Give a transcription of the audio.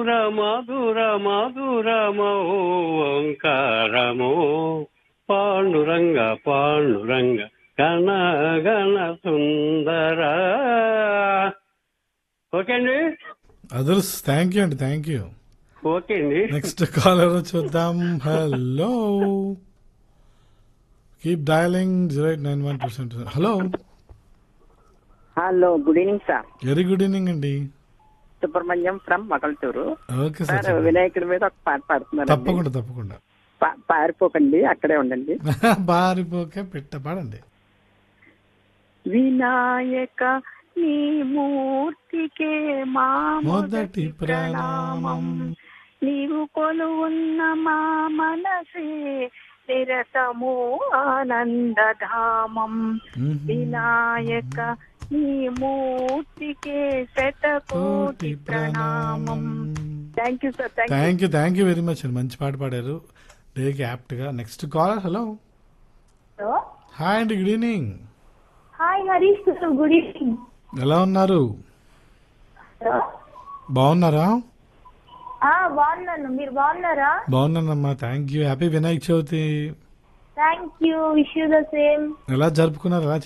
మధుర మధుర మధురమో ఓంకారమో పాండురంగ పాండురంగ గణ గణ సుందర ఓకే అండి అదర్స్ థ్యాంక్ యూ అండి థ్యాంక్ యూ ఓకే అండి నెక్స్ట్ కాలర్ చూద్దాం hello keep dialing zero eight nine one percent hello hello good evening sir very good evening అండి Subrahmanyam from Mogalthur okay sir sir వినాయకుడి మీద ఒక పాట పాడుతున్నారు తప్పకుండా తప్పకుండా పారిపోకండి అక్కడే ఉండండి బారిపోకే పెట్ట పాడండి వినాయక నీ మూర్తికే మా మొదటి ప్రణామం నీవు కొలువున్న మా మనసే నిరతము ఆనందధామం వినాయక నీ మూర్తికే శతకోటి కోటి ప్రణామం ప్రణామం thank you sir thank you thank you thank you very much అండి మంచి పాట పాడారు డేకి యాప్ట్ గా నెక్స్ట్ కాలర్ హలో హాయ్ అండి గుడ్ ఈవినింగ్ హాయ్ హరీష్ గారు గుడ్ ఈవినింగ్ ఎలా ఉన్నారు బాగున్నారా ఆ బాగున్నాను మీరు బాగున్నారా బాగున్నానమ్మా thank you happy Vinayaka Chavithi thank you wish you the same ఎలా జరుపుకున్నారు ఎలా